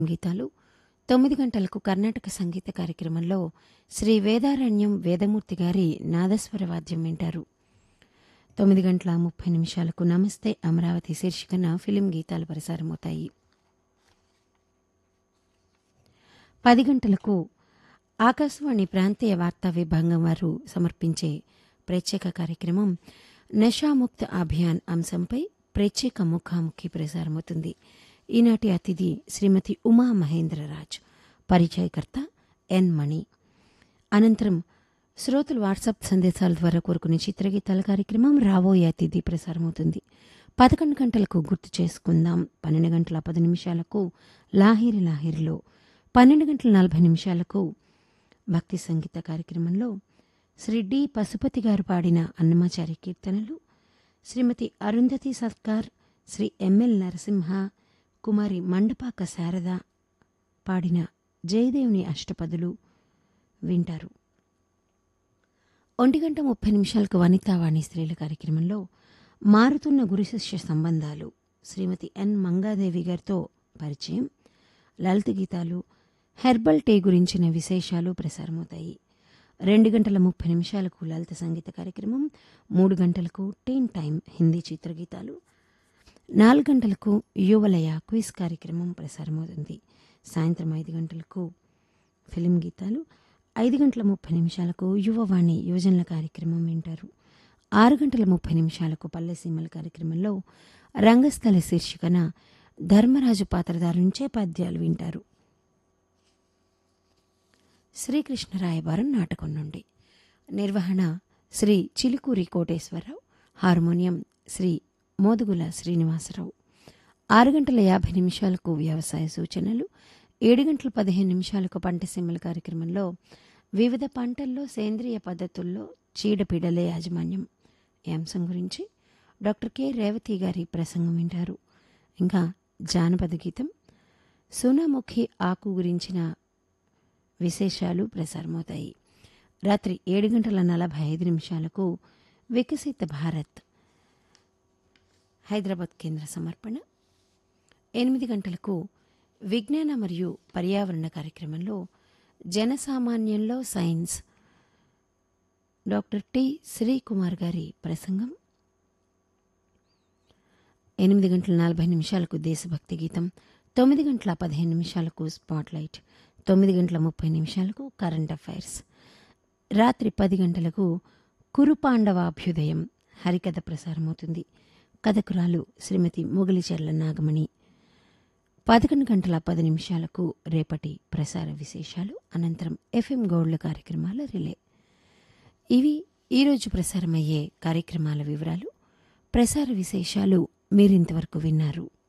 గీతాలు తొమ్మిది గంటలకు కర్ణాటక సంగీత కార్యక్రమంలో శ్రీ వేదారణ్యం వేదమూర్తి గారి నాదస్వర వాద్యం వింటారు తొమ్మిది గంటల ముప్పై నిమిషాలకు నమస్తే అమరావతి శీర్షికన ఫిలిం గీతాలు ప్రసారమవుతాయి పది గంటలకు ఆకాశవాణి ప్రాంతీయ వార్తా విభాగం వారు సమర్పించే ప్రత్యేక కార్యక్రమం నషాముక్త అభియాన్ అంశంపై ప్రత్యేక ముఖాముఖి ప్రసారమవుతుంది ఈనాటి అతిథి శ్రీమతి ఉమా మహేంద్రరాజ్ పరిచయకర్త ఎన్ మణి అనంతరం శ్రోతలు వాట్సాప్ సందేశాల ద్వారా కోరుకునే చిత్రగీతాల కార్యక్రమం రాబోయే అతిథి ప్రసారమవుతుంది పదకొండు గంటలకు గుర్తు చేసుకుందాం పన్నెండు గంటల పది నిమిషాలకు లాహిరి లాహిరిలో పన్నెండు గంటల నలభై నిమిషాలకు భక్తి సంగీత కార్యక్రమంలో శ్రీ డి పశుపతి గారు పాడిన అన్నమాచారి కీర్తనలు శ్రీమతి అరుంధతి సర్కార్ శ్రీ ఎంఎల్ నరసింహ కుమారి మండపాక శారద పాడిన జయదేవుని అష్టపదులు వింటారు ఒంటి గంట ముప్పై నిమిషాలకు వనితావాణి స్త్రీల కార్యక్రమంలో మారుతున్న గురు శిష్య సంబంధాలు శ్రీమతి ఎన్ మంగాదేవి గారితో పరిచయం లలిత గీతాలు హెర్బల్ టీ గురించిన విశేషాలు ప్రసారమవుతాయి రెండు గంటల ముప్పై నిమిషాలకు లలిత సంగీత కార్యక్రమం మూడు గంటలకు టీన్ టైం హిందీ చిత్రగీతాలు నాలుగు గంటలకు యువలయ క్విజ్ కార్యక్రమం ప్రసారమవుతుంది సాయంత్రం ఐదు గంటలకు ఫిలిం గీతాలు ఐదు గంటల ముప్పై నిమిషాలకు యువవాణి యువజనుల కార్యక్రమం వింటారు ఆరు గంటల ముప్పై నిమిషాలకు పల్లెసీమల కార్యక్రమంలో రంగస్థల శీర్షికన ధర్మరాజు పాత్రధారు నుంచే పద్యాలు వింటారు శ్రీకృష్ణరాయబారం నాటకం నుండి నిర్వహణ శ్రీ చిలుకూరి కోటేశ్వరరావు హార్మోనియం శ్రీ మోదుగుల శ్రీనివాసరావు ఆరు గంటల యాభై నిమిషాలకు వ్యవసాయ సూచనలు ఏడు గంటల పదిహేను నిమిషాలకు పంటసీమల కార్యక్రమంలో వివిధ పంటల్లో సేంద్రియ పద్ధతుల్లో చీడపీడల యాజమాన్యం ఈ అంశం గురించి డాక్టర్ కె రేవతి గారి ప్రసంగం వింటారు ఇంకా జానపద గీతం సోనాముఖి ఆకు గురించిన విశేషాలు ప్రసారమవుతాయి రాత్రి ఏడు గంటల నలభై ఐదు నిమిషాలకు వికసిత భారత్ హైదరాబాద్ కేంద్ర సమర్పణ ఎనిమిది గంటలకు విజ్ఞాన మరియు పర్యావరణ కార్యక్రమంలో జనసామాన్యంలో సైన్స్ డాక్టర్ టి శ్రీకుమార్ గారి ప్రసంగం ఎనిమిది గంటల నలభై నిమిషాలకు దేశభక్తి గీతం తొమ్మిది గంటల పదిహేను నిమిషాలకు స్పాట్లైట్ తొమ్మిది గంటల ముప్పై నిమిషాలకు కరెంట్ అఫైర్స్ రాత్రి పది గంటలకు కురుపాండవాభ్యుదయం హరికథ ప్రసారమవుతుంది కథకురాలు శ్రీమతి మొగలిచెర్ల నాగమణి పదకొండు గంటల పది నిమిషాలకు రేపటి ప్రసార విశేషాలు అనంతరం ఎఫ్ఎం గౌడ్ల కార్యక్రమాల రిలే ఇవి ఈరోజు ప్రసారమయ్యే కార్యక్రమాల వివరాలు ప్రసార విశేషాలు మీరింతవరకు విన్నారు